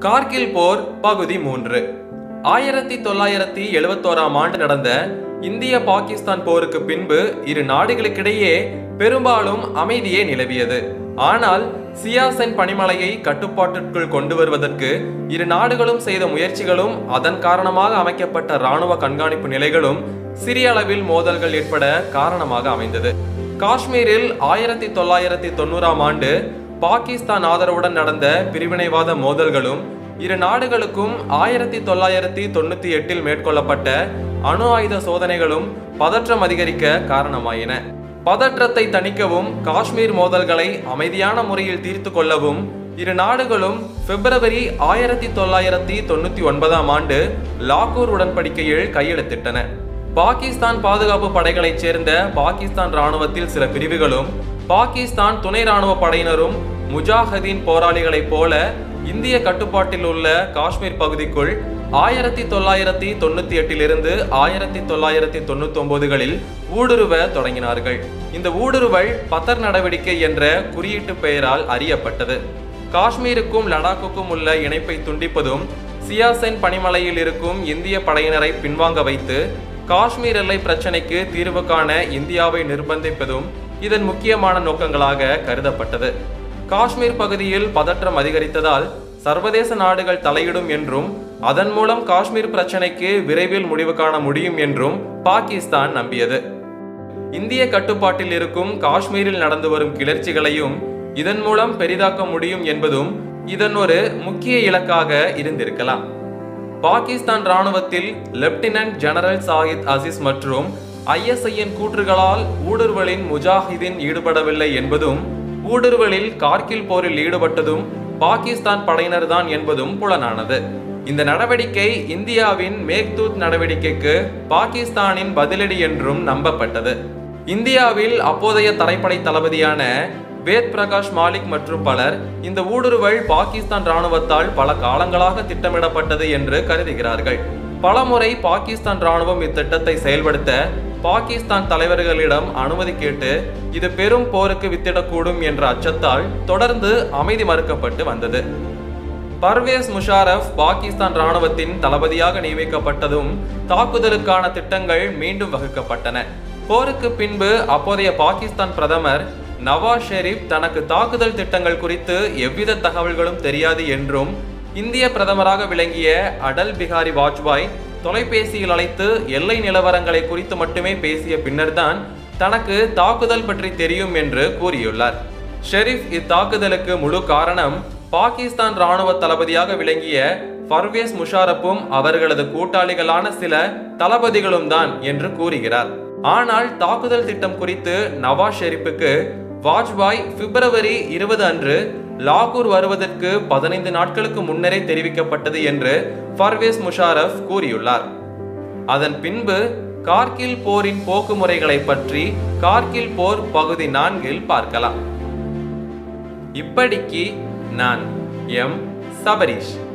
கார்கில் போர் பகுதி மூன்று ஆயிரத்தி தொள்ளாயிரத்தி எழுவத்தோராம் ஆண்டு நடந்த இந்திய பாகிஸ்தான் போருக்கு பின்பு இரு நாடுகளுக்கிடையே பெரும்பாலும் அமைதியே நிலவியது ஆனால் சியாசென் பனிமலையை கட்டுப்பாட்டிற்குள் கொண்டு வருவதற்கு இரு நாடுகளும் செய்த முயற்சிகளும் அதன் காரணமாக அமைக்கப்பட்ட இராணுவ கண்காணிப்பு நிலைகளும் சிறிய அளவில் மோதல்கள் ஏற்பட காரணமாக அமைந்தது காஷ்மீரில் ஆயிரத்தி தொள்ளாயிரத்தி தொண்ணூறாம் ஆண்டு பாகிஸ்தான் ஆதரவுடன் நடந்த பிரிவினைவாத மோதல்களும் இரு நாடுகளுக்கும் ஆயிரத்தி தொள்ளாயிரத்தி தொண்ணூத்தி எட்டில் மேற்கொள்ளப்பட்ட அணு ஆயுத சோதனைகளும் பதற்றம் அதிகரிக்க காரணமாயின பதற்றத்தை தணிக்கவும் காஷ்மீர் மோதல்களை அமைதியான முறையில் தீர்த்து கொள்ளவும் இரு நாடுகளும் பிப்ரவரி ஆயிரத்தி தொள்ளாயிரத்தி தொண்ணூத்தி ஒன்பதாம் ஆண்டு லாகூர் உடன்படிக்கையில் கையெழுத்திட்டன பாகிஸ்தான் பாதுகாப்பு படைகளைச் சேர்ந்த பாகிஸ்தான் ராணுவத்தில் சில பிரிவுகளும் பாகிஸ்தான் துணை ராணுவ படையினரும் முஜாஹதீன் போராளிகளைப் போல இந்திய கட்டுப்பாட்டில் உள்ள காஷ்மீர் பகுதிக்குள் ஆயிரத்தி தொள்ளாயிரத்தி தொண்ணூத்தி எட்டிலிருந்து ஆயிரத்தி தொள்ளாயிரத்தி தொண்ணூத்தி ஒன்பதுகளில் ஊடுருவ தொடங்கினார்கள் இந்த ஊடுருவல் பத்தர் நடவடிக்கை என்ற குறியீட்டு பெயரால் அறியப்பட்டது காஷ்மீருக்கும் லடாக்குக்கும் உள்ள இணைப்பை துண்டிப்பதும் சியாசென் பனிமலையில் இருக்கும் இந்திய படையினரை பின்வாங்க வைத்து காஷ்மீர் எல்லை பிரச்சினைக்கு தீர்வு காண இந்தியாவை நிர்பந்திப்பதும் இதன் முக்கியமான நோக்கங்களாக கருதப்பட்டது காஷ்மீர் பகுதியில் பதற்றம் அதிகரித்ததால் சர்வதேச நாடுகள் தலையிடும் என்றும் அதன் மூலம் காஷ்மீர் பிரச்சினைக்கு விரைவில் முடிவு காண முடியும் என்றும் பாகிஸ்தான் நம்பியது இந்திய கட்டுப்பாட்டில் இருக்கும் காஷ்மீரில் நடந்து வரும் கிளர்ச்சிகளையும் இதன் மூலம் பெரிதாக்க முடியும் என்பதும் இதன் ஒரு முக்கிய இலக்காக இருந்திருக்கலாம் பாகிஸ்தான் ராணுவத்தில் லெப்டினன்ட் ஜெனரல் சாகித் அசிஸ் மற்றும் ஐஎஸ்ஐயின் கூற்றுகளால் ஊடுருவலின் முஜாஹிதீன் ஈடுபடவில்லை என்பதும் ஊடுருவலில் கார்கில் போரில் ஈடுபட்டதும் பாகிஸ்தான் படையினர்தான் என்பதும் புலனானது இந்த நடவடிக்கை இந்தியாவின் மேக்தூத் நடவடிக்கைக்கு பாகிஸ்தானின் பதிலடி என்றும் நம்பப்பட்டது இந்தியாவில் அப்போதைய தரைப்படை தளபதியான வேத் பிரகாஷ் மாலிக் மற்றும் பலர் இந்த ஊடுருவல் பாகிஸ்தான் ராணுவத்தால் பல காலங்களாக திட்டமிடப்பட்டது என்று கருதுகிறார்கள் பலமுறை பாகிஸ்தான் ராணுவம் இத்திட்டத்தை செயல்படுத்த பாகிஸ்தான் தலைவர்களிடம் அனுமதி கேட்டு இது பெரும் போருக்கு வித்திடக்கூடும் என்ற அச்சத்தால் தொடர்ந்து அமைதி மறுக்கப்பட்டு வந்தது பர்வேஸ் முஷாரப் பாகிஸ்தான் ராணுவத்தின் தளபதியாக நியமிக்கப்பட்டதும் தாக்குதலுக்கான திட்டங்கள் மீண்டும் வகுக்கப்பட்டன போருக்கு பின்பு அப்போதைய பாகிஸ்தான் பிரதமர் நவாஸ் ஷெரீப் தனக்கு தாக்குதல் திட்டங்கள் குறித்து எவ்வித தகவல்களும் தெரியாது என்றும் இந்திய பிரதமராக விளங்கிய அடல் பிகாரி வாஜ்பாய் தொலைபேசியில் அழைத்து எல்லை நிலவரங்களை குறித்து மட்டுமே பேசிய பின்னர்தான் தனக்கு தாக்குதல் பற்றி தெரியும் என்று கூறியுள்ளார் ஷெரீப் இத்தாக்குதலுக்கு முழு காரணம் பாகிஸ்தான் ராணுவ தளபதியாக விளங்கிய பர்வேஸ் முஷாரப்பும் அவர்களது கூட்டாளிகளான சில தளபதிகளும் தான் என்று கூறுகிறார் ஆனால் தாக்குதல் திட்டம் குறித்து நவாஸ் ஷெரீப்புக்கு வாஜ்பாய் பிப்ரவரி இருபது அன்று லாகூர் வருவதற்கு பதினைந்து நாட்களுக்கு முன்னரே தெரிவிக்கப்பட்டது என்று பர்வேஸ் முஷாரப் கூறியுள்ளார் அதன் பின்பு கார்கில் போரின் போக்குமுறைகளை பற்றி கார்கில் போர் பகுதி நான்கில் பார்க்கலாம் இப்படிக்கு நான் எம் சபரீஷ்